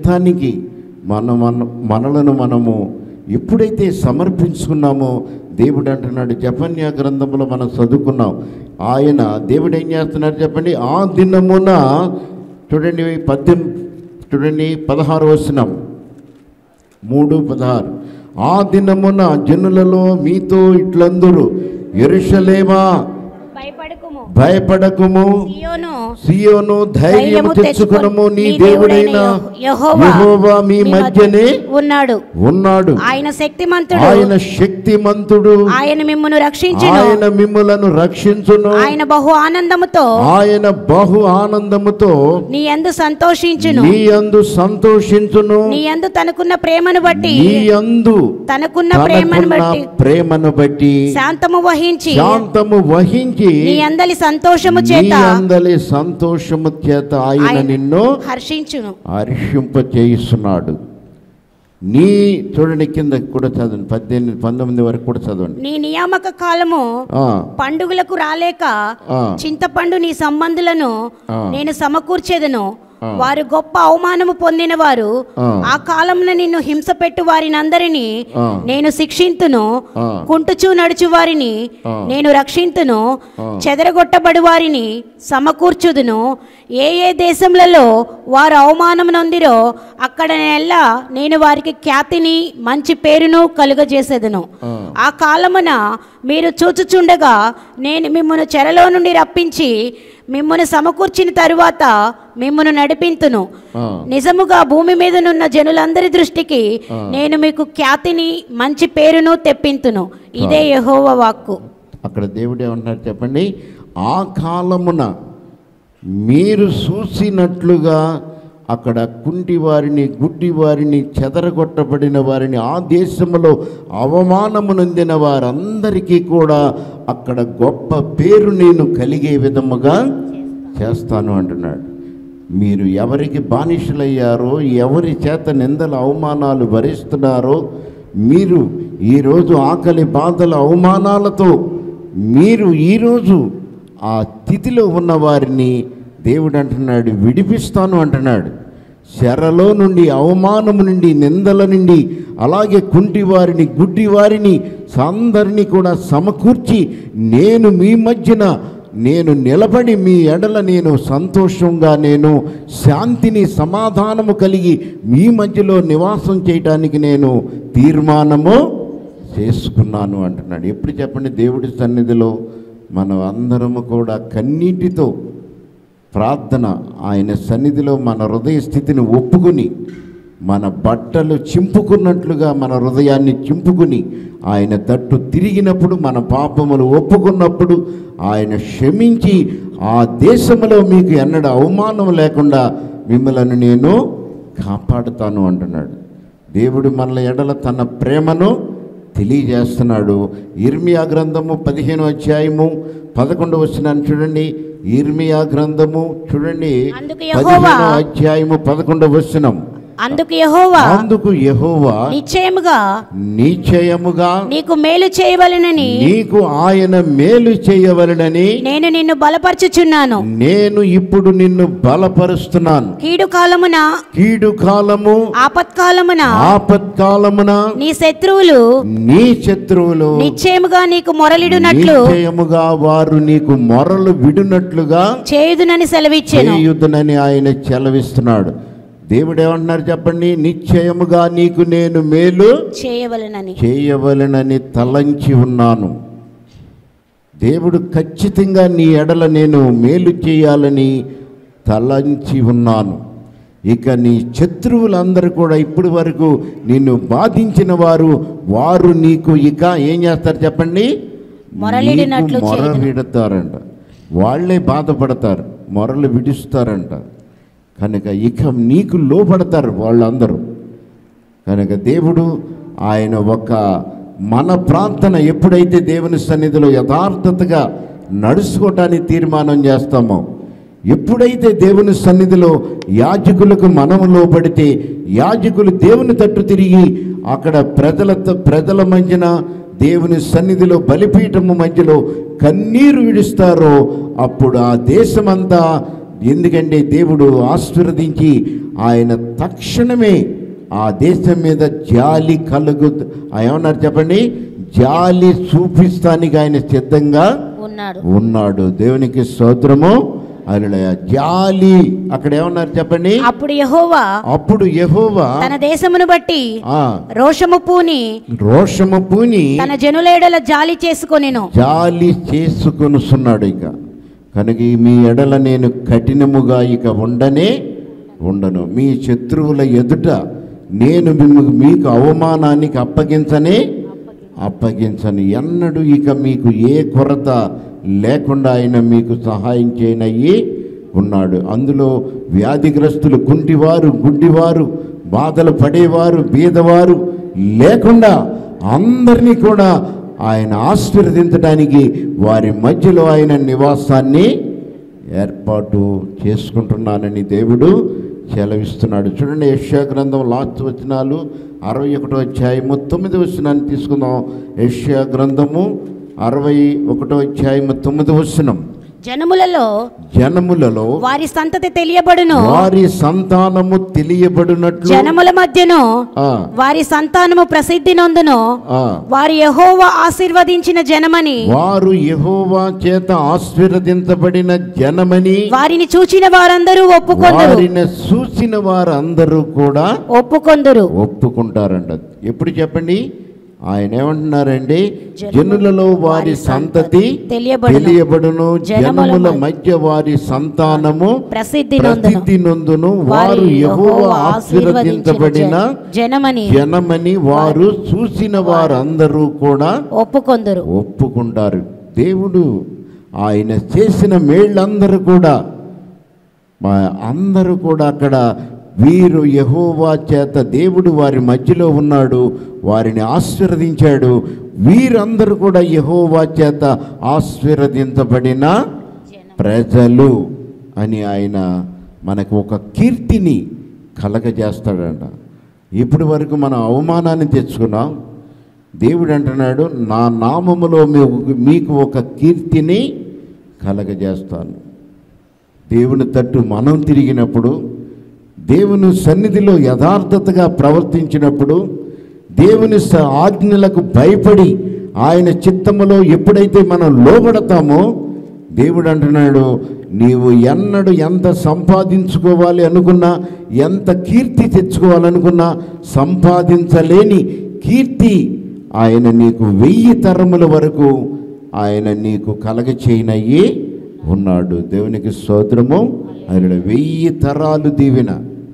జీవితానికి మన మన మనలను మనము ఎప్పుడైతే సమర్పించుకున్నామో దేవుడు అంటున్నాడు జపన్య గ్రంథంలో మనం చదువుకున్నాం ఆయన దేవుడు ఏం చేస్తున్నాడు చెప్పండి ఆ దినమున చూడండి పద్దెం చూడండి పదహారు వస్తున్నాం మూడు పదహారు ఆ దినమున జనులలో మీతో ఇట్లందరూ ఎరుషలేమా భయపడకుము భయపడకుము సియోను సియోను ధైర్యము ధైర్యము తెచ్చుకునము నీ నీ దేవుడైన దేవుడైన యెహోవా యెహోవా మీ మీ మధ్యనే ఉన్నాడు ఉన్నాడు ఆయన శక్తిమంతుడు ఆయన శక్తిమంతుడు ఆయన మిమ్మును రక్షించును ఆయన మిమ్ములను రక్షించును ఆయన బహు ఆనందముతో ఆయన బహు ఆనందముతో నీ యందు సంతోషించును నీ అందు సంతోషించును నీ యందు తనకున్న ప్రేమను బట్టి నీ అందు తనకున్న ప్రేమను తనకున్న బట్టి ప్రేమను బట్టి శాంతము వహించి శాంతము వహించి నీ అందలి సంతోషము నీ చేత అందలి సంతోషము చేత ఆయన ఆయన నిన్ను హర్షించును హర్షింప చేయిస్తున్నాడు నీ చూడండి కింద కూడా చదవండి పద్దెనిమిది పంతొమ్మిది వరకు కూడా చదవండి నీ నియామక కాలము ఆ, పండుగలకు రాలేక ఆ, చింతపండు నీ సంబంధులను ఆ. నేను సమకూర్చేదను ఆ. వారు గొప్ప అవమానము పొందిన వారు ఆ. ఆ కాలమున నిన్ను హింస పెట్టు వారినందరినీ ఆ. నేను శిక్షింతును ఆ. కుంటుచూ నడుచు వారిని ఆ. నేను రక్షింతును ఆ. చెదరగొట్టబడి వారిని సమకూర్చుదును ఏ ఏ దేశములలో వారు అవమానం నొందిరో అక్కడ నెల్లా నేను వారికి ఖ్యాతిని మంచి పేరును కలుగజేసేదను ఆ. ఆ కాలమున మీరు చూచుచుండగా నేను మిమ్మను చెరలో నుండి రప్పించి మిమ్మను సమకూర్చిన తరువాత మిమ్మను నడిపింతును ఆ. నిజముగా భూమి మీదనున్న జనులందరి దృష్టికి ఆ. నేను మీకు ఖ్యాతిని మంచి పేరును తెప్పింతును ఇదే యెహోవ వాక్కు అక్కడ దేవుడు ఏమంటున్నారు చెప్పండి ఆ కాలమున మీరు చూసినట్లుగా అక్కడ కుంటి వారిని గుడ్డి వారిని చెదరగొట్టబడిన వారిని ఆ దేశంలో అవమానము నొందిన వారందరికీ కూడా అక్కడ గొప్ప పేరు నేను కలిగే విధముగా చేస్తాను అంటున్నాడు మీరు ఎవరికి బానిసలయ్యారో ఎవరి చేత నిందల అవమానాలు భరిస్తున్నారో మీరు ఈరోజు ఆకలి బాధల అవమానాలతో మీరు ఈరోజు ఆ స్థితిలో ఉన్న వారిని దేవుడు అంటున్నాడు విడిపిస్తాను అంటున్నాడు శరలో నుండి అవమానము నుండి నిందల నుండి అలాగే కుంటి వారిని గుడ్డి వారిని అందరినీ కూడా సమకూర్చి నేను మీ మధ్యన నేను నిలబడి మీ ఎడల నేను సంతోషంగా నేను శాంతిని సమాధానము కలిగి మీ మధ్యలో నివాసం చేయటానికి నేను తీర్మానము చేసుకున్నాను అంటున్నాడు ఎప్పుడు చెప్పండి దేవుడి సన్నిధిలో మనం అందరము కూడా కన్నీటితో ప్రార్థన ఆయన సన్నిధిలో మన హృదయ స్థితిని ఒప్పుకుని మన బట్టలు చింపుకున్నట్లుగా మన హృదయాన్ని చింపుకుని ఆయన తట్టు తిరిగినప్పుడు మన పాపములు ఒప్పుకున్నప్పుడు ఆయన క్షమించి ఆ దేశంలో మీకు ఎన్నడ అవమానం లేకుండా మిమ్మల్ని నేను కాపాడుతాను అంటున్నాడు దేవుడు మనల ఎడల తన ప్రేమను తెలియజేస్తున్నాడు ఇర్మియా గ్రంథము పదిహేను అధ్యాయము పదకొండు వచ్చినాను చూడండి ఇర్మియా గ్రంథము చూడండి అందుకు యెహోవా- పదిహేను అధ్యాయము పదకొండవ వచనం అందుకు యెహోవా అందుకు యెహోవా నిశ్చయముగా నిశ్చయముగా నీకు మేలు చేయవలెనని నీకు ఆయన మేలు చేయవలనని నేను నిన్ను బలపరచుచున్నాను నేను ఇప్పుడు నిన్ను బలపరుస్తున్నాను కీడు కాలమున కీడు కాలము ఆపత్కాలమున ఆపత్కాలమున నీ శత్రువులు నీ శత్రువులు నిశ్చయముగా నీకు మొరలిడునట్లు నిశ్చయముగా వారు నీకు మొరలు విడునట్లుగా చేయుదునని సెలవిచ్చాను చేయుదునని ఆయన చెలవిస్తున్నాడు దేవుడు ఏమంటున్నారు చెప్పండి నిశ్చయముగా నీకు నేను మేలు చేయవలెనని చేయవలెనని తలంచి ఉన్నాను దేవుడు ఖచ్చితంగా నీ ఎడల నేను మేలు చేయాలని తలంచి ఉన్నాను ఇక నీ శత్రువులందరూ కూడా ఇప్పటి వరకు నిన్ను బాధించిన వారు వారు నీకు ఇక ఏం చేస్తారు చెప్పండి మొరలిడినట్లు నీకు మొర చేయుదును. విడతారంట వాళ్ళే బాధపడతారు మొరలు విడుస్తారంట కనుక ఇక నీకు లోపడతారు వాళ్ళందరూ కనుక దేవుడు ఆయన ఒక మన ప్రార్థన ఎప్పుడైతే దేవుని సన్నిధిలో యథార్థతగా నడుచుకోవటానికి తీర్మానం చేస్తామో ఎప్పుడైతే దేవుని సన్నిధిలో యాజకులకు మనము లోబడితే యాజకులు దేవుని తట్టు తిరిగి అక్కడ ప్రజల ప్రజల మధ్యన దేవుని సన్నిధిలో బలిపీఠము మధ్యలో కన్నీరు విడుస్తారో అప్పుడు ఆ దేశమంతా ఎందుకంటే దేవుడు ఆశీర్వదించి ఆయన తక్షణమే ఆ దేశం మీద జాలి కలుగు ఏమన్నారు చెప్పండి జాలి చూపిస్తానికి ఆయన సిద్ధంగా ఉన్నాడు ఉన్నాడు దేవునికి స్తోత్రము అలా జాలి అక్కడ ఏమన్నారు చెప్పండి అప్పుడు యెహోవా అప్పుడు యెహోవా తన దేశమును బట్టి ఆ రోషము పూని రోషము పూని తన జనులేడల జాలి చేసుకొనెను జాలి చేసుకొనుస్తున్నాడు ఇక కనుక ఈ మీ ఎడల నేను కఠినముగా ఇక ఉండనే ఉండను మీ శత్రువుల ఎదుట నేను మిమ్ము- మీకు అవమానానికి అప్పగించనే అప్పగించను ఎన్నడూ ఇక మీకు ఏ కొరత లేకుండా ఆయన మీకు సహాయం చేయనయ్యి ఉన్నాడు అందులో వ్యాధిగ్రస్తులు కుంటివారు గుడ్డివారు బాధలు పడేవారు బీదవారు లేకుండా అందరినీ కూడా ఆయన ఆశీర్వదించడానికి వారి మధ్యలో ఆయన నివాసాన్ని ఏర్పాటు చేసుకుంటున్నానని దేవుడు సెలవిస్తున్నాడు చూడండి యెషయా గ్రంథం లాస్ట్ వచనాలు అరవై ఒకటో అధ్యాయము తొమ్మిది వచనాన్ని తీసుకుందాం యెషయా గ్రంథము అరవై ఒకటో అధ్యాయము తొమ్మిది వచనం జనములలో జనములలో వారి సంతతి తెలియబడును వారి సంతానము తెలియబడినట్లు జనముల మధ్యను ఆ, వారి సంతానము ప్రసిద్ధి నొందును ఆ, వారి యెహోవా ఆశీర్వదించిన జనమని వారు యెహోవా చేత ఆశీర్వదించబడిన జనమని వారిని చూచిన వారందరూ ఒప్పుకొందురు వారిని చూసిన వారందరూ కూడా ఒప్పుకొందురు ఒప్పుకుంటారంట ఎప్పుడు చెప్పండి ఆయన ఏమంటున్నారండి జనులలో వారి సంతతి తెలియబడును. తెలియబడును జనముల జనముల మధ్య మధ్య వారి సంతానము ప్రసిద్ధి నొందును ప్రసిద్ధి నొందును వారు యెహోవా ఆశీర్వదించబడిన జనమని జనమని వారు చూసిన వారందరూ కూడా ఒప్పుకొందురు ఒప్పుకుంటారు దేవుడు ఆయన చేసిన మేళ్ళందరూ కూడా మా అందరూ కూడా అక్కడ వీరు యహోవా చేత దేవుడు వారి మధ్యలో ఉన్నాడు వారిని ఆశీర్వదించాడు వీరందరూ కూడా యహోవా చేత ఆశీర్వదించబడిన ప్రజలు అని ఆయన మనకు ఒక కీర్తిని కలగజేస్తాడంట ఇప్పటి వరకు మనం అవమానాన్ని తెచ్చుకున్నాం దేవుడు అంటున్నాడు నా నామములో మీకు మీకు ఒక కీర్తిని కలగజేస్తాను దేవుని తట్టు మనం తిరిగినప్పుడు దేవుని సన్నిధిలో యథార్థతగా ప్రవర్తించినప్పుడు దేవుని స- ఆజ్ఞలకు భయపడి ఆయన చిత్తములో ఎప్పుడైతే మనం లోబడతామో దేవుడు అంటున్నాడు నీవు ఎన్నడు ఎంత సంపాదించుకోవాలి అనుకున్నా ఎంత కీర్తి తెచ్చుకోవాలనుకున్నా సంపాదించలేని కీర్తి ఆయన నీకు వెయ్యి తరముల వరకు ఆయన నీకు కలగచేయనయ్యి ఉన్నాడు దేవునికి స్తోత్రము ఆయన వెయ్యి తరాలు దీవెన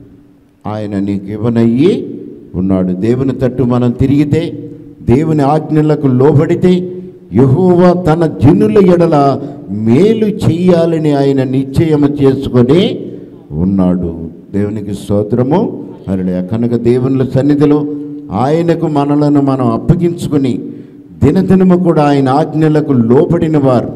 ఆయన నీకు ఇవ్వనయ్యి ఉన్నాడు దేవుని తట్టు మనం తిరిగితే దేవుని ఆజ్ఞలకు లోబడితే యెహోవా తన జనుల ఎడల మేలు చెయ్యాలని ఆయన నిశ్చయము చేసుకొని ఉన్నాడు దేవునికి స్తోత్రము అలా కనుక దేవుని సన్నిధిలో ఆయనకు మనలను మనం అప్పగించుకొని దినదినము కూడా ఆయన ఆజ్ఞలకు లోబడిన వారు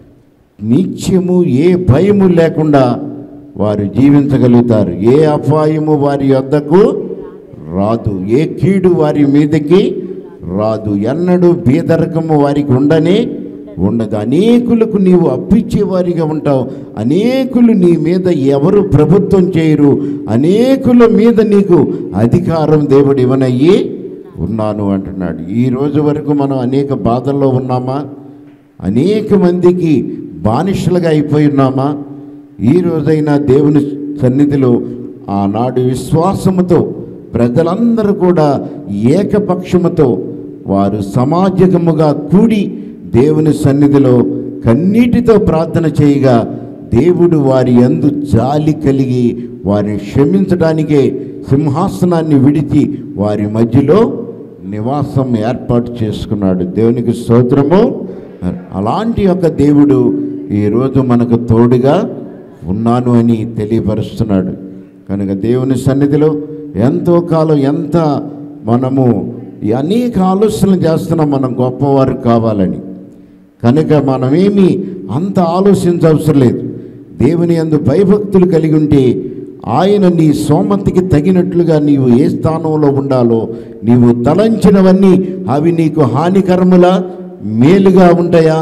నిత్యము ఏ భయము లేకుండా వారు జీవించగలుగుతారు ఏ అపాయము వారి వద్దకు రాదు ఏ కీడు వారి మీదకి రాదు ఎన్నడూ బీదరకము వారికి ఉండనే ఉండదు అనేకులకు నీవు అప్పిచ్చేవారిగా ఉంటావు అనేకులు నీ మీద ఎవరు ప్రభుత్వం చేయరు అనేకుల మీద నీకు అధికారం దేవుడు ఇవ్వనయ్యి ఉన్నాను అంటున్నాడు ఈ రోజు వరకు మనం అనేక బాధల్లో ఉన్నామా అనేక మందికి బానిసలుగా అయిపోయి ఉన్నామా ఈ రోజైనా దేవుని సన్నిధిలో ఆనాడు విశ్వాసముతో ప్రజలందరూ కూడా ఏకపక్షముతో వారు సమాజకముగా కూడి దేవుని సన్నిధిలో కన్నీటితో ప్రార్థన చేయగా దేవుడు వారి యందు జాలి కలిగి వారిని క్షమించడానికే సింహాసనాన్ని విడిచి వారి మధ్యలో నివాసం ఏర్పాటు చేసుకున్నాడు దేవునికి స్తోత్రము అలాంటి యొక్క దేవుడు ఈరోజు మనకు తోడుగా ఉన్నాను అని తెలియపరుస్తున్నాడు కనుక దేవుని సన్నిధిలో ఎంతో కాలం ఎంత మనము ఈ అనేక ఆలోచనలు చేస్తున్నాం మనం గొప్పవారు కావాలని కనుక మనమేమి అంత ఆలోచించవసరం లేదు దేవుని అందు భయభక్తులు కలిగి ఉంటే ఆయన నీ సోమతికి తగినట్లుగా నీవు ఏ స్థానంలో ఉండాలో నీవు తలంచినవన్నీ అవి నీకు హానికరములా మేలుగా ఉంటాయా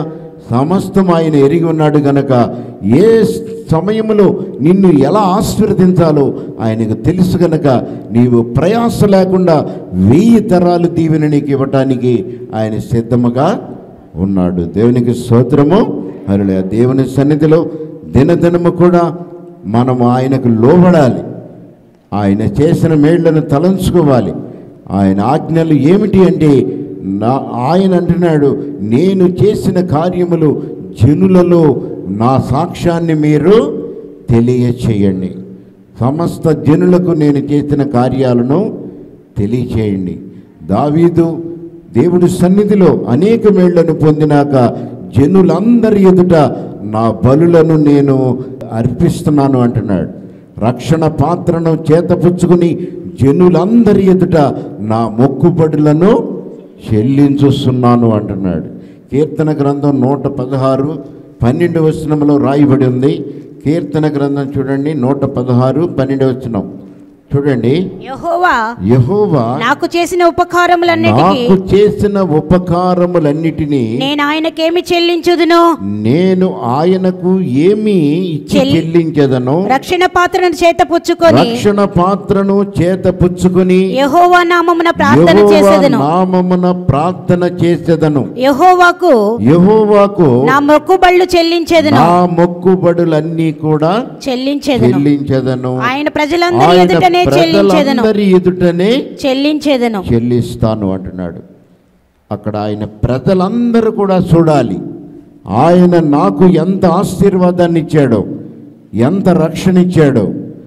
సమస్తం ఆయన ఎరిగి ఉన్నాడు గనక ఏ సమయంలో నిన్ను ఎలా ఆశీర్వదించాలో ఆయనకు తెలుసు గనక నీవు ప్రయాస లేకుండా వెయ్యి తరాలు దీవెన నీకు ఇవ్వటానికి ఆయన సిద్ధముగా ఉన్నాడు దేవునికి స్తోత్రము హల్లెలూయా దేవుని సన్నిధిలో దినదినము కూడా మనము ఆయనకు లోబడాలి ఆయన చేసిన మేళ్లను తలంచుకోవాలి ఆయన ఆజ్ఞలు ఏమిటి అంటే నా ఆయన అంటున్నాడు నేను చేసిన కార్యములు జనులలో నా సాక్ష్యాన్ని మీరు తెలియచేయండి సమస్త జనులకు నేను చేసిన కార్యాలను తెలియచేయండి దావీదు దేవుడి సన్నిధిలో అనేక మేళ్లను పొందినాక జనులందరి ఎదుట నా బలులను నేను అర్పిస్తున్నాను అంటున్నాడు రక్షణ పాత్రను చేతపుచ్చుకుని జనులందరి ఎదుట నా మొక్కుబడులను చెల్లించుస్తున్నాను అంటున్నాడు కీర్తన గ్రంథం నూట పదహారు పన్నెండు వచనంలో రాయబడి ఉంది కీర్తన గ్రంథం చూడండి నూట పదహారు పన్నెండు వచనం చూడండి యెహోవా యహోవా నాకు చేసిన ఉపకారములన్నిటికీ నాకు చేసిన ఉపకారములన్నిటినీ నేను ఆయనకేమి చెల్లించుదును నేను ఆయనకు ఏమి ఇచ్చి చెల్లి- చెల్లించదను రక్షణ పాత్రను చేత పుచ్చుకొని రక్షణ పాత్రను చేత పుచ్చుకొని యెహోవా నామమున ప్రార్థన యెహోవా చేసేదను నామమున ప్రార్థన చేసేదను యెహోవాకు యహోవాకు నా మొక్కుబళ్ళు చెల్లించేదను నా మొక్కుబడులన్నీ కూడా చెల్లించేదను చెల్లించదను ఆయన ప్రజలందరి ఆయన ఎదుటనే చెల్లించేదను ప్రజలందరి ఎదుటనే చెల్లించేదను చెల్లిస్తాను అంటున్నాడు అక్కడ ఆయన ప్రజలందరూ కూడా చూడాలి ఆయన నాకు ఎంత ఆశీర్వాదాన్ని ఇచ్చాడో ఎంత రక్షణ ఇచ్చాడో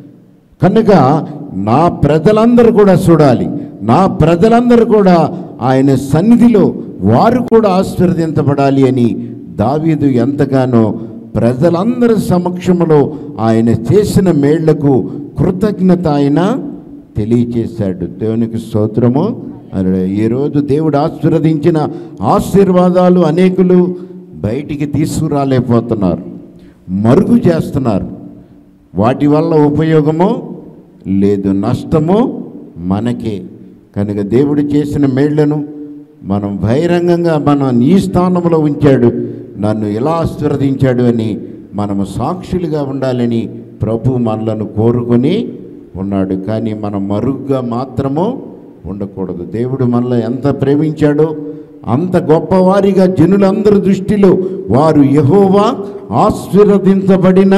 కనుక నా ప్రజలందరూ కూడా చూడాలి నా ప్రజలందరూ కూడా ఆయన సన్నిధిలో వారు కూడా ఆశీర్వదించబడాలి అని దావీదు ఎంతగానో ప్రజలందరి సమక్షంలో ఆయన చేసిన మేళ్లకు కృతజ్ఞత ఆయన తెలియచేశాడు దేవునికి స్తోత్రము అలా ఈరోజు దేవుడు ఆశీర్వదించిన ఆశీర్వాదాలు అనేకులు బయటికి తీసుకురాలేకపోతున్నారు మరుగు చేస్తున్నారు వాటి వల్ల ఉపయోగమో లేదు నష్టమో మనకే కనుక దేవుడు చేసిన మేళ్లను మనం బహిరంగంగా మనం ఈ స్థానంలో ఉంచాడు నన్ను ఎలా ఆశీర్వదించాడు అని మనము సాక్షులుగా ఉండాలని ప్రభు మనలను కోరుకొని ఉన్నాడు కానీ మనం మరుగ్గా మాత్రము ఉండకూడదు దేవుడు మనల్ని ఎంత ప్రేమించాడో అంత గొప్పవారిగా జనులందరి దృష్టిలో వారు యహోవా ఆశీర్వదించబడిన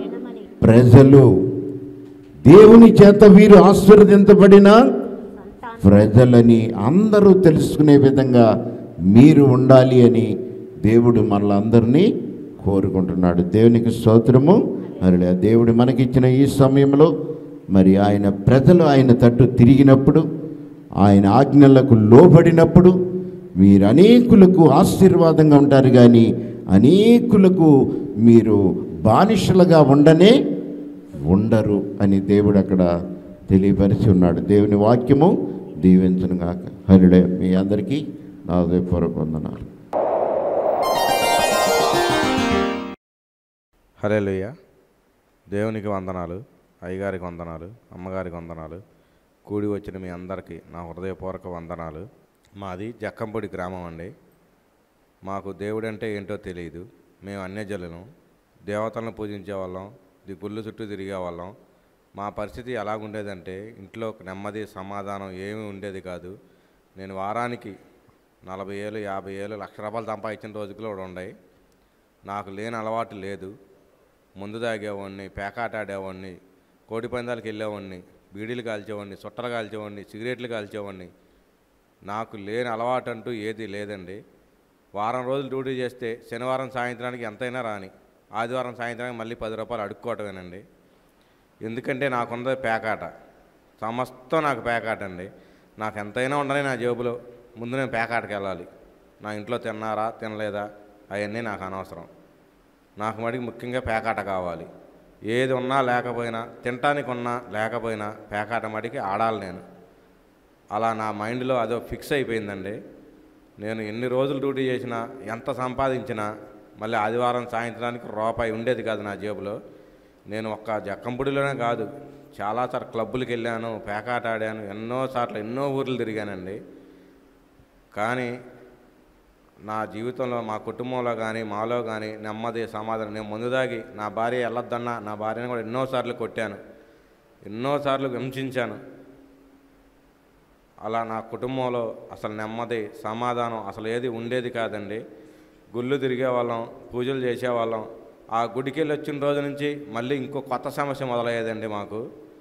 ప్రజలు దేవుని చేత వీరు ఆశీర్వదించబడిన ప్రజలని అందరూ తెలుసుకునే విధంగా మీరు ఉండాలి అని దేవుడు మనలందరినీ కోరుకుంటున్నాడు దేవునికి స్తోత్రము మరి దేవుడు మనకిచ్చిన ఈ సమయంలో మరి ఆయన ప్రజలు ఆయన తట్టు తిరిగినప్పుడు ఆయన ఆజ్ఞలకు లోబడినప్పుడు మీరు అనేకులకు ఆశీర్వాదంగా ఉంటారు కానీ అనేకులకు మీరు బానిసలుగా ఉండనే ఉండరు అని దేవుడు అక్కడ తెలియపరిచి ఉన్నాడు దేవుని వాక్యము దీవించను గాక హరిడే మీ అందరికీ నా హృదయపూర్వక వందనాలు హరేలుయ్య దేవునికి వందనాలు అయ్యగారికి వందనాలు అమ్మగారికి వందనాలు కూడి వచ్చిన మీ అందరికీ నా హృదయపూర్వక వందనాలు మాది జక్కంపొడి గ్రామం అండి మాకు దేవుడంటే ఏంటో తెలియదు మేము అన్యజనులను దేవతలను పూజించే వాళ్ళం ది గుళ్ళు చుట్టూ తిరిగే వాళ్ళం మా పరిస్థితి ఎలాగుండేదంటే ఇంట్లో నెమ్మది సమాధానం ఏమీ ఉండేది కాదు నేను వారానికి నలభై ఏళ్ళు యాభై ఏళ్ళు లక్ష రూపాయలు సంపాదించిన రోజులు కూడా ఉన్నాయి నాకు లేని అలవాటు లేదు ముందు తాగేవాడిని పేకాట ఆడేవాడిని కోడి పందాలకు వెళ్ళేవాడిని బీడీలు కాల్చేవాడిని చుట్టలు కాల్చేవాడిని సిగరెట్లు కాల్చేవాడిని నాకు లేని అలవాటు అంటూ ఏది లేదండి వారం రోజులు డ్యూటీ చేస్తే శనివారం సాయంత్రానికి ఎంతైనా రాని ఆదివారం సాయంత్రానికి మళ్ళీ పది రూపాయలు అడుక్కోవటమేనండి ఎందుకంటే నాకున్నది పేకాట సమస్తం నాకు పేకాట అండి నాకు ఎంతైనా ఉండని నా జేబులో ముందు నేను పేకాటకి వెళ్ళాలి నా ఇంట్లో తిన్నారా తినలేదా అవన్నీ నాకు అనవసరం నాకు మటుకు ముఖ్యంగా పేకాట కావాలి ఏది ఉన్నా లేకపోయినా తినటానికి ఉన్నా లేకపోయినా పేకాట మటుకి ఆడాలి నేను అలా నా మైండ్లో అదో ఫిక్స్ అయిపోయిందండి నేను ఎన్ని రోజులు డ్యూటీ చేసినా ఎంత సంపాదించినా మళ్ళీ ఆదివారం సాయంత్రానికి రూపాయి ఉండేది కాదు నా జేబులో నేను ఒక్క జక్కంపుడిలోనే కాదు చాలాసార్లు క్లబ్బులకు వెళ్ళాను పేకాట ఆడాను ఎన్నోసార్లు ఎన్నో ఊర్లు తిరిగానండి కానీ నా జీవితంలో మా కుటుంబంలో కానీ మాలో కానీ నెమ్మది సమాధానం నేను ముందు దాగి నా భార్య వెళ్ళొద్దన్నా నా భార్యను కూడా ఎన్నోసార్లు కొట్టాను ఎన్నోసార్లు హింసించాను అలా నా కుటుంబంలో అసలు నెమ్మది సమాధానం అసలు ఏది ఉండేది కాదండి గుళ్ళు తిరిగేవాళ్ళం పూజలు చేసేవాళ్ళం ఆ గుడికి వెళ్ళి వచ్చిన రోజు నుంచి మళ్ళీ ఇంకో కొత్త సమస్య మొదలయ్యేదండి మాకు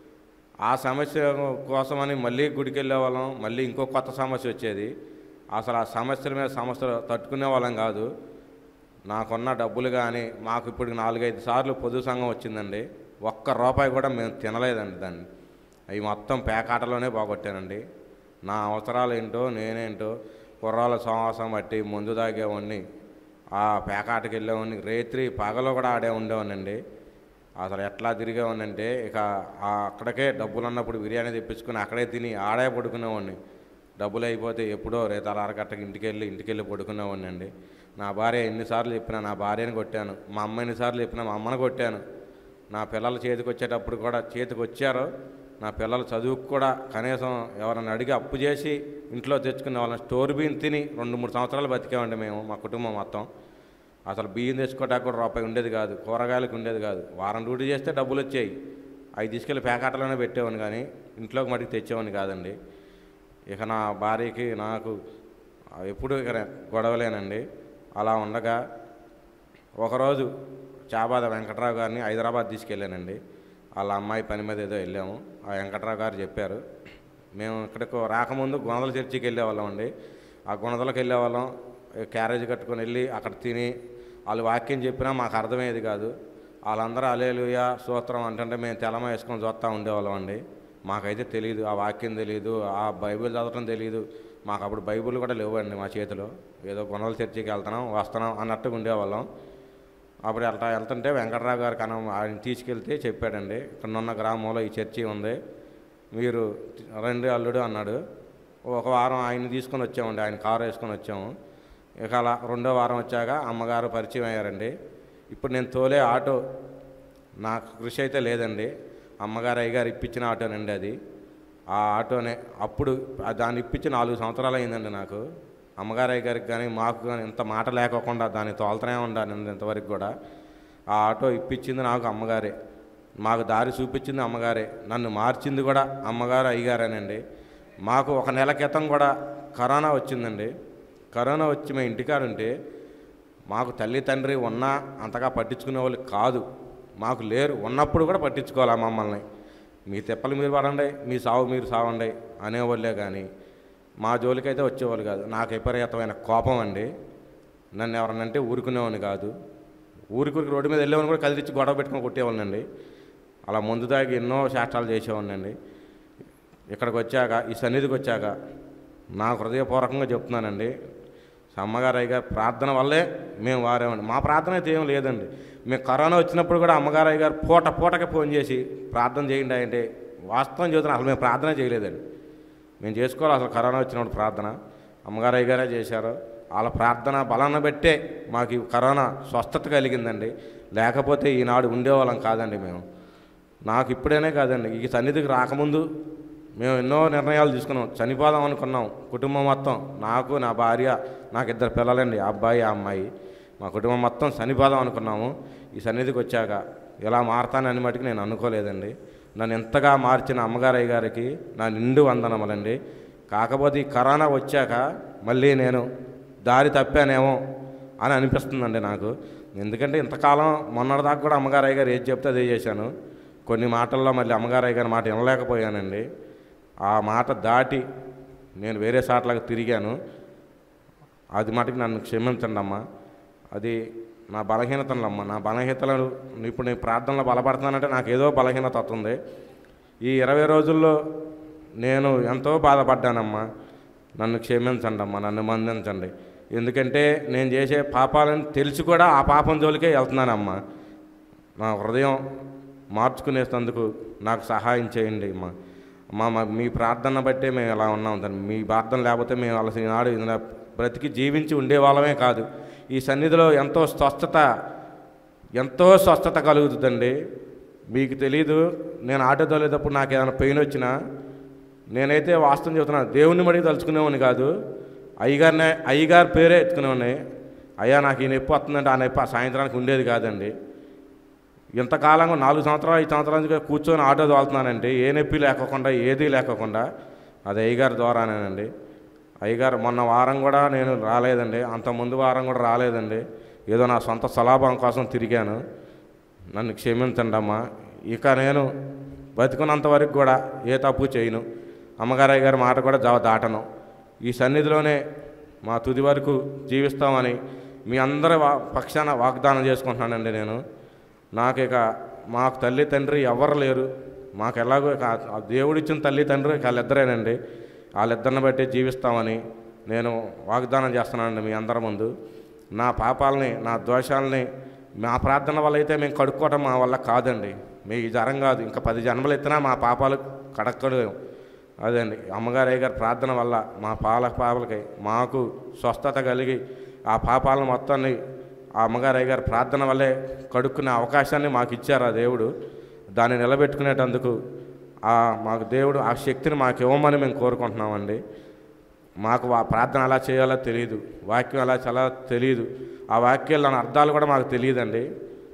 ఆ సమస్య కోసమని మళ్ళీ గుడికి వెళ్ళేవాళ్ళం మళ్ళీ ఇంకో కొత్త సమస్య వచ్చేది అసలు ఆ సమస్యల మీద సమస్యలు తట్టుకునే వాళ్ళం కాదు నాకున్న డబ్బులు కానీ మాకు ఇప్పుడు నాలుగైదు సార్లు పొదుపు సంఘం వచ్చిందండి ఒక్క రూపాయి కూడా మేము తినలేదండి దాన్ని అవి మొత్తం పేకాటలోనే పోగొట్టానండి నా అవసరాలు ఏంటో నేనేంటో కుర్రాల సమాసం బట్టి ముందు తాగేవాడిని ఆ పేకాటకి వెళ్ళేవాడిని రేత్రి పగలు కూడా ఆడే ఉండేవాడినండి అసలు ఎట్లా తిరిగేవాడినంటే ఇక ఆ అక్కడికే డబ్బులు ఉన్నప్పుడు బిర్యానీ తెప్పించుకొని అక్కడే తిని ఆడే పడుకునేవాడిని డబ్బులు అయిపోతే ఎప్పుడో రేతాల అరగట్టకి ఇంటికి వెళ్ళి ఇంటికి వెళ్ళి పడుకునేవాడిని అండి నా భార్య ఎన్నిసార్లు చెప్పినా నా భార్యని కొట్టాను మా అమ్మ ఎన్నిసార్లు చెప్పినా మా అమ్మని కొట్టాను నా పిల్లలు చేతికి వచ్చేటప్పుడు కూడా చేతికి వచ్చారు నా పిల్లల చదువుకు కూడా కనీసం ఎవరైనా అడిగి అప్పు చేసి ఇంట్లో తెచ్చుకునే వాళ్ళని స్టోర్ బియ్యం తిని రెండు మూడు సంవత్సరాలు బతికామండి మేము మా కుటుంబం మొత్తం అసలు బియ్యం తెచ్చుకోవడానికి కూడా రూపాయి ఉండేది కాదు కూరగాయలకు ఉండేది కాదు వారం డ్యూటీ చేస్తే డబ్బులు వచ్చాయి అవి తీసుకెళ్ళి ప్యాకెట్లోనే పెట్టేవాని కానీ ఇంట్లోకి మటుకు తెచ్చేవాని కాదండి ఇక నా భార్యకి నాకు ఎప్పుడు ఇక గొడవలేనండి అలా ఉండగా ఒకరోజు చాబాద వెంకట్రావు గారిని హైదరాబాద్ తీసుకెళ్ళానండి వాళ్ళ అమ్మాయి పని మీద ఏదో వెళ్ళాము ఆ వెంకట్రావు గారు చెప్పారు మేము ఇక్కడికి రాకముందు గుణదల చర్చికి వెళ్ళేవాళ్ళం అండి ఆ గుణదలకు వెళ్ళేవాళ్ళం క్యారేజ్ కట్టుకొని వెళ్ళి అక్కడ తిని వాళ్ళు వాక్యం చెప్పినా మాకు అర్థమయ్యేది కాదు వాళ్ళందరూ అలేలుయ సూత్రం అంటుంటే మేము తెలమ వేసుకొని చూస్తూ ఉండేవాళ్ళం అండి మాకైతే తెలియదు ఆ వాక్యం తెలియదు ఆ బైబిల్ చదవటం తెలియదు మాకు అప్పుడు బైబిల్ కూడా లేవండి మా చేతిలో ఏదో గుణదల చర్చికి వెళ్తున్నాం వస్తున్నాం అన్నట్టుగా ఉండేవాళ్ళం అప్పుడు వెళ్తా వెళ్తుంటే వెంకటరావు గారు కనం ఆయన తీసుకెళ్తే చెప్పాడండి ఇక్కడ ఉన్న గ్రామంలో ఈ చర్చి ఉంది మీరు రండి అల్లుడు అన్నాడు ఒక వారం ఆయన తీసుకొని వచ్చామండి ఆయన కారు వేసుకొని వచ్చాము ఇక అలా రెండో వారం వచ్చాక అమ్మగారు పరిచయం అయ్యారండి ఇప్పుడు నేను తోలే ఆటో నాకు కృషి అయితే లేదండి అమ్మగారు అయ్యగారు ఇప్పించిన ఆటోనండి అది ఆ ఆటోనే అప్పుడు ఆ దాన్ని ఇప్పించి నాలుగు సంవత్సరాలు అయిందండి నాకు అమ్మగారు అయ్యగారికి కానీ మాకు కానీ ఇంత మాట లేకోకుండా దాన్ని తోలుతూనే ఉండాలి ఇంతవరకు కూడా ఆ ఆటో ఇప్పించింది నాకు అమ్మగారే మాకు దారి చూపించింది అమ్మగారే నన్ను మార్చింది కూడా అమ్మగారు అయ్యగారేనండి మాకు ఒక నెల క్రితం కూడా కరోనా వచ్చిందండి కరోనా వచ్చి మేము ఇంటికాడ ఉంటే మాకు తల్లి తండ్రి ఉన్నా అంతగా పట్టించుకునే వాళ్ళు కాదు మాకు లేరు ఉన్నప్పుడు కూడా పట్టించుకోవాలి మమ్మల్ని మీ తిప్పలు మీరు పడండి మీ సావు మీరు సావండి అనేవాళ్ళే కానీ మా జోలికైతే వచ్చేవాళ్ళు కాదు నాకు విపరీతమైన కోపం అండి నన్ను ఎవరనంటే ఊరుకునేవాడిని కాదు ఊరికి రోడ్డు మీద వెళ్ళేవాడిని కూడా కదిలిచ్చి గొడవ పెట్టుకొని కొట్టేవాళ్ళండి అలా ముందు దాగి ఎన్నో శాస్త్రాలు చేసేవాడినండి ఇక్కడికి వచ్చాక ఈ సన్నిధికి వచ్చాక నాకు హృదయపూర్వకంగా చెప్తున్నానండి అమ్మగారయ్య గారి ప్రార్థన వల్లే మేము వారేమండి మా ప్రార్థన అయితే ఏం లేదండి మేము కరోనా వచ్చినప్పుడు కూడా అమ్మగారయ్య గారు పూట పూటకి ఫోన్ చేసి ప్రార్థన చేయండి అంటే వాస్తవం చెబుతున్నా అసలు మేము ప్రార్థన చేయలేదండి మేము చేసుకోవాలి అసలు కరోనా వచ్చినప్పుడు ప్రార్థన అమ్మగారయ్య గారే చేశారు వాళ్ళ ప్రార్థన బలాన్ని బట్టే మాకు ఈ కరోనా స్వస్థత కలిగిందండి లేకపోతే ఈనాడు ఉండేవాళ్ళం కాదండి మేము నాకు ఇప్పుడేనే కాదండి ఈ సన్నిధికి రాకముందు మేము ఎన్నో నిర్ణయాలు తీసుకున్నాం చనిపోదాం అనుకున్నాం కుటుంబం మొత్తం నాకు నా భార్య నాకు ఇద్దరు పిల్లలండి ఆ అబ్బాయి ఆ అమ్మాయి మా కుటుంబం మొత్తం చనిపోదాం అనుకున్నాము ఈ సన్నిధికి వచ్చాక ఇలా మారతానని మటుకు నేను అనుకోలేదండి నన్ను ఎంతగా మార్చిన అమ్మగారయ్య గారికి నా నిండు వందనములండి కాకపోతే ఈ కరోనా వచ్చాక మళ్ళీ నేను దారి తప్పానేమో అని అనిపిస్తుందండి నాకు ఎందుకంటే ఇంతకాలం మొన్నటిదాకా కూడా అమ్మగారయ్య గారు ఏది చెప్తే అదే చేశాను కొన్ని మాటల్లో మళ్ళీ అమ్మగారయ్య గారి మాట వినలేకపోయానండి ఆ మాట దాటి నేను వేరే సాట్లకు తిరిగాను అది మటుకు నన్ను క్షమించండి అమ్మా అది నా బలహీనతలమ్మ నా బలహీనతలను ఇప్పుడు నేను ప్రార్థనలో బలపడుతున్నానంటే నాకు ఏదో బలహీనత వస్తుంది ఈ ఇరవై రోజుల్లో నేను ఎంతో బాధపడ్డానమ్మా నన్ను క్షమించండి అమ్మా నన్ను మందించండి ఎందుకంటే నేను చేసే పాపాలను తెలిసి కూడా ఆ పాపం జోలికే వెళ్తున్నానమ్మా నా హృదయం మార్చుకునేందుకు నాకు సహాయం చేయండి అమ్మా అమ్మా మా మీ ప్రార్థన బట్టే మేము ఎలా ఉన్నాం దాన్ని మీ ప్రార్థన లేకపోతే మేము అలసి నాడు ఇలా బ్రతికి జీవించి ఉండేవాళ్ళమే కాదు ఈ సన్నిధిలో ఎంతో స్వస్థత ఎంతో స్వస్థత కలుగుతుందండి మీకు తెలీదు నేను ఆటో తోలేటప్పుడు నాకు ఏదైనా పెయిన్ వచ్చినా నేనైతే వాస్తవం చెబుతున్నాను దేవుని మడికి తలుచుకునేవాడిని కాదు అయ్యగారిని అయ్యగారి పేరే ఎత్తుకునేవాడిని అయ్యా నాకు ఈ నొప్పి వస్తుందంటే ఆ నొప్పి ఆ సాయంత్రానికి ఉండేది కాదండి ఇంతకాలంగా నాలుగు సంవత్సరాలు ఐదు సంవత్సరాల నుంచి కూర్చొని ఆటో తోలుతున్నానండి ఏ నొప్పి లేకోకుండా ఏదీ లేకోకుండా అది అయ్యగారి ద్వారానేనండి అయ్యగారు మొన్న వారం కూడా నేను రాలేదండి అంత ముందు వారం కూడా రాలేదండి ఏదో నా సొంత స్వలాభం కోసం తిరిగాను నన్ను క్షమించండి అమ్మా ఇక నేను బతుకున్నంత వరకు కూడా ఏ తప్పు చేయను అమ్మగారు అయ్యగారి మాట కూడా జవ దాటను ఈ సన్నిధిలోనే మా తుది వరకు జీవిస్తామని మీ అందరి వా పక్షాన వాగ్దానం చేసుకుంటున్నానండి నేను నాకు ఇక మాకు తల్లి తండ్రి ఎవరు లేరు మాకు ఎలాగో ఇక ఆ దేవుడిచ్చిన తల్లి తండ్రి ఇక వాళ్ళిద్దరేనండి వాళ్ళిద్దరిని బట్టి జీవిస్తామని నేను వాగ్దానం చేస్తున్నానండి మీ అందరి ముందు నా పాపాలని నా దోషాలని మా ప్రార్థన వల్ల అయితే మేము కడుక్కోవటం మా వల్ల కాదండి మీ ఈ జరం కాదు ఇంకా పది జన్మలు ఎత్తినా మా పాపాలు కడక్కలేము అదండి అమ్మగారు అయ్యగారు ప్రార్థన వల్ల మా పాల పాపలకి మాకు స్వస్థత కలిగి ఆ పాపాలను మొత్తాన్ని ఆ అమ్మగారు అయ్యగారు ప్రార్థన వల్లే కడుక్కునే అవకాశాన్ని మాకు ఇచ్చారు ఆ దేవుడు దాన్ని నిలబెట్టుకునేటందుకు ఆ మాకు దేవుడు ఆ శక్తిని మాకు ఇవ్వమని మేము కోరుకుంటున్నామండి మాకు ఆ ప్రార్థన ఎలా చేయాలో తెలియదు వాక్యం ఎలా చాలా తెలియదు ఆ వాక్యాల అర్థాలు కూడా మాకు తెలియదండి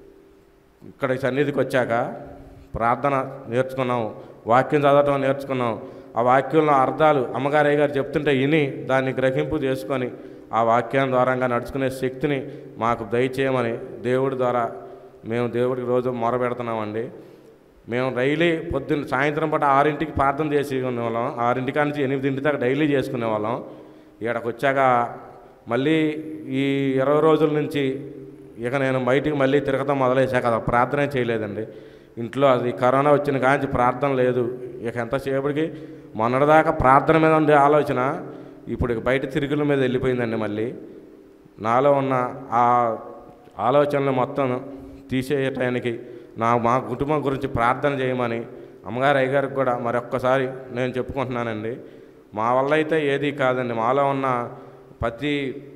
ఇక్కడ ఈ సన్నిధికి వచ్చాక ప్రార్థన నేర్చుకున్నాం వాక్యం చదవటం నేర్చుకున్నాం ఆ వాక్యంలో అర్థాలు అమ్మగారయ్య గారు చెప్తుంటే విని దాన్ని గ్రహింపు చేసుకొని ఆ వాక్యం ద్వారంగా నడుచుకునే శక్తిని మాకు దయచేయమని దేవుడి ద్వారా మేము దేవుడికి రోజు మొరపెడుతున్నామండి మేము డైలీ పొద్దున్న సాయంత్రం పూట ఆరింటికి ప్రార్థన చేసి ఉండేవాళ్ళం ఆరింటికా నుంచి ఎనిమిదింటి దాకా డైలీ చేసుకునే వాళ్ళం ఇక్కడికి వచ్చాక మళ్ళీ ఈ ఇరవై రోజుల నుంచి ఇక నేను బయటికి మళ్ళీ తిరగటం మొదలేసాక అది ప్రార్థనే చేయలేదండి ఇంట్లో అది కరోనా వచ్చిన కాంచి ప్రార్థన లేదు ఇక ఎంతసేపటికి మొన్నటిదాకా ప్రార్థన మీద ఉండే ఆలోచన ఇప్పుడు ఇక బయట తిరుగుల మీద వెళ్ళిపోయిందండి మళ్ళీ నాలో ఉన్న ఆ ఆలోచనలు మొత్తం తీసేయటానికి నా మా కుటుంబం గురించి ప్రార్థన చేయమని అమ్మగారు అయ్యగారికి కూడా మరొక్కసారి నేను చెప్పుకుంటున్నానండి మా వల్ల అయితే ఏది కాదండి మాలో ఉన్న ప్రతి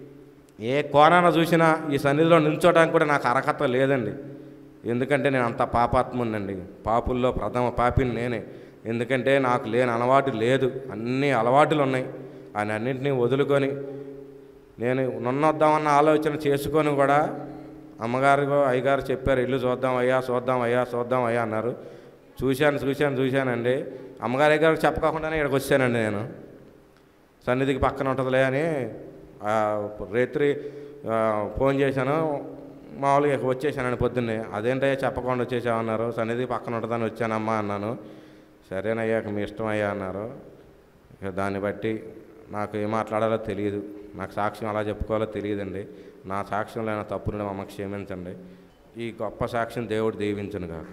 ఏ కోణాన చూసినా ఈ సన్నిధిలో నిల్చోడానికి కూడా నాకు అర్హత లేదండి ఎందుకంటే నేను అంత పాపాత్మునండి పాపుల్లో ప్రథమ పాపిని నేనే ఎందుకంటే నాకు లేని అలవాటు లేదు అన్ని అలవాటులు ఉన్నాయి ఆయన అన్నింటినీ వదులుకొని నేను నన్నొద్దామన్న ఆలోచన చేసుకొని కూడా అమ్మగారు అయ్యగారు చెప్పారు ఇల్లు చూద్దాం అయ్యా చూద్దాం అయ్యా చూద్దాం అయ్యా అన్నారు చూశాను చూశాను చూశానండి అమ్మగారు అయ్యగారికి చెప్పకుండానే ఇక్కడికి వచ్చానండి నేను సన్నిధికి పక్కన ఉంటుందిలే అని ఆ, రాత్రి ఆ, ఫోన్ చేశాను మామూలుగా ఇక వచ్చేసానండి పొద్దున్నే అదేంటయ్యా చెప్పకుండా వచ్చేసామన్నారు సన్నిధి పక్కన ఉంటుందని వచ్చానమ్మా అన్నాను సరేనయ్యా ఇక మీ ఇష్టం అయ్యా అన్నారు ఇక దాన్ని బట్టి నాకు ఏం మాట్లాడాలో తెలియదు నాకు సాక్ష్యం ఎలా చెప్పుకోవాలో తెలియదండి నా సాక్ష్యంలో అయినా తప్పులను మమ్మల్ని క్షమించండి ఈ గొప్ప సాక్ష్యం దేవుడు దీవించను కాక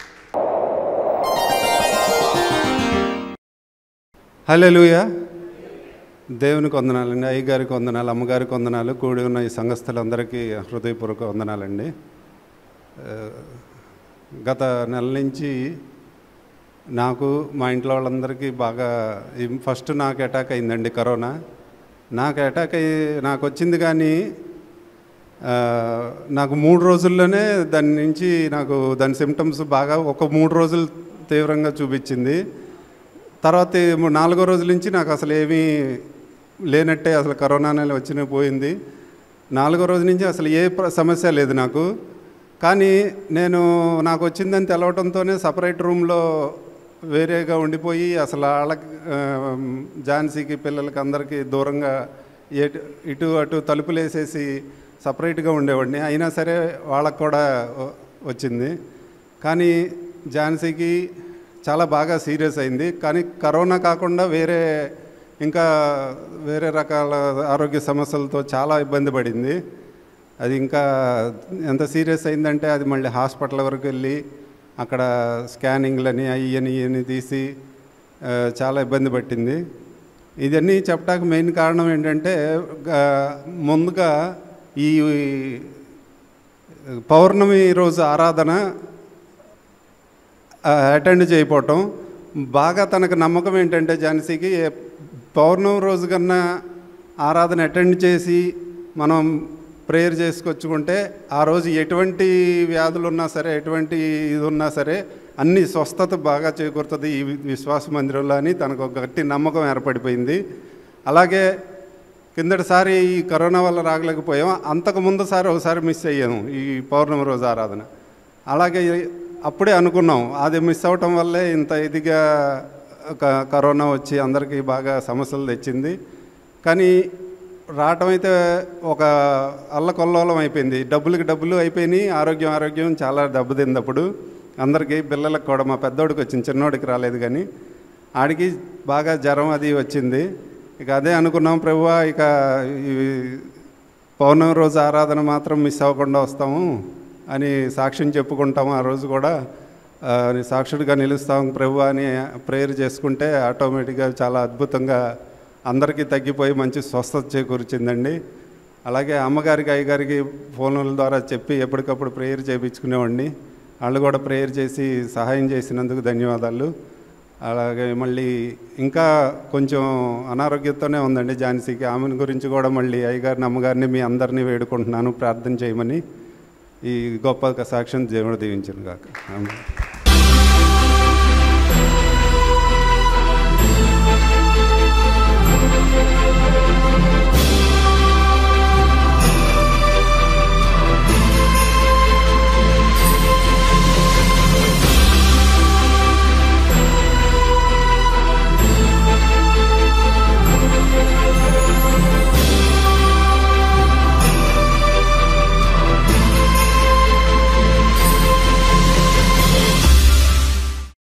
హల్లెలూయా దేవునికి వందనాలండి అయ్యగారికి వందనాలు అమ్మగారికి వందనాలు కూడి ఉన్న ఈ సంఘస్థులందరికీ హృదయపూర్వక వందనాలండి ఆ, గత నెల నుంచి నాకు మా ఇంట్లో వాళ్ళందరికీ బాగా ఈ- ఫస్ట్ నాకు అటాక్ అయిందండి కరోనా నాకు అటాక్ అయ్యి నాకు వచ్చింది కానీ ఆ, నాకు మూడు రోజుల్లోనే దాని నుంచి నాకు దాని సిమ్టమ్స్ బాగా ఒక మూడు రోజులు తీవ్రంగా చూపించింది తర్వాత ఈ మూ- నాలుగో రోజుల నుంచి నాకు అసలు ఏమీ లేనట్టే అసలు కరోనా అనేది వచ్చిన పోయింది నాలుగో రోజు నుంచి అసలు ఏ ప్ర- సమస్య లేదు నాకు కానీ నేను నాకు వచ్చిందని తెలవటంతోనే సపరేట్ రూమ్లో వేరేగా ఉండిపోయి అసలు వాళ్ళకి ఆ, ఝాన్సీకి పిల్లలకి అందరికీ దూరంగా ఎటు ఇటు అటు తలుపులు వేసేసి సపరేట్గా ఉండేవాడిని అయినా సరే వాళ్ళకు కూడా వ- వచ్చింది కానీ ఝాన్సీకి చాలా బాగా సీరియస్ అయింది కానీ కరోనా కాకుండా వేరే ఇంకా వేరే రకాల ఆరోగ్య సమస్యలతో చాలా ఇబ్బంది పడింది అది ఇంకా ఎంత సీరియస్ అయిందంటే అది మళ్ళీ హాస్పిటల్ వరకు వెళ్ళి అక్కడ స్కానింగ్లని అయ్యని ఇవని తీసి ఆ, చాలా ఇబ్బంది పట్టింది ఇవన్నీ చెప్పడానికి మెయిన్ కారణం ఏంటంటే ఆ, ముందుగా ఈ పౌర్ణమి రోజు ఆరాధన అటెండ్ చేయకపోవటం బాగా తనకు నమ్మకం ఏంటంటే ఝాన్సీకి ఏ- పౌర్ణమి రోజు కన్నా ఆరాధన అటెండ్ చేసి మనం ప్రేయర్ చేసుకొచ్చుకుంటే ఆ రోజు ఎటువంటి వ్యాధులు ఉన్నా సరే ఎటువంటి ఇది ఉన్నా సరే అన్ని స్వస్థత బాగా చేకూరుతుంది ఈ వి- విశ్వాస మందిరంలో అని తనకు ఒక గట్టి నమ్మకం ఏర్పడిపోయింది అలాగే కిందటిసారి ఈ కరోనా వల్ల రాగలేకపోయాం అంతకు ముందు సారి ఒకసారి మిస్ అయ్యాము ఈ పౌర్ణమి రోజు ఆరాధన అలాగే అప్పుడే అనుకున్నాం అది మిస్ అవటం వల్లే ఇంత ఇదిగా క- కరోనా వచ్చి అందరికీ బాగా సమస్యలు తెచ్చింది కానీ రావటం అయితే ఒక అల్లకొల్లోలం అయిపోయింది డబ్బులకి డబ్బులు అయిపోయినాయి ఆరోగ్యం ఆరోగ్యం చాలా దెబ్బతింది అప్పుడు అందరికీ పిల్లలకు కూడా మా పెద్దోడికి వచ్చింది చిన్నోడికి రాలేదు కానీ ఆడికి బాగా జ్వరం అది వచ్చింది ఇక అదే అనుకున్నాం ప్రభువా ఇక ఈ పౌర్ణమి రోజు ఆరాధన మాత్రం మిస్ అవ్వకుండా వస్తాము అని సాక్ష్యం చెప్పుకుంటాము ఆ రోజు కూడా ఆ, సాక్షుడిగా నిలుస్తాం ప్రభు అని ప్రేయర్ చేసుకుంటే ఆటోమేటిక్గా చాలా అద్భుతంగా అందరికీ తగ్గిపోయి మంచి స్వస్థత చేకూర్చిందండి అలాగే అమ్మగారికి అయ్యగారికి ఫోన్ల ద్వారా చెప్పి ఎప్పటికప్పుడు ప్రేయర్ చేయించుకునేవాడిని వాళ్ళు కూడా ప్రేయర్ చేసి సహాయం చేసినందుకు ధన్యవాదాలు అలాగే మళ్ళీ ఇంకా కొంచెం అనారోగ్యంతోనే ఉందండి ఝాన్సీకి ఆమెను గురించి కూడా మళ్ళీ అయ్యగారిని అమ్మగారిని మీ అందరినీ వేడుకుంటున్నాను ప్రార్థన చేయమని ఈ గొప్ప సాక్ష్యం దేవుడు దీవించను కాక ఆమె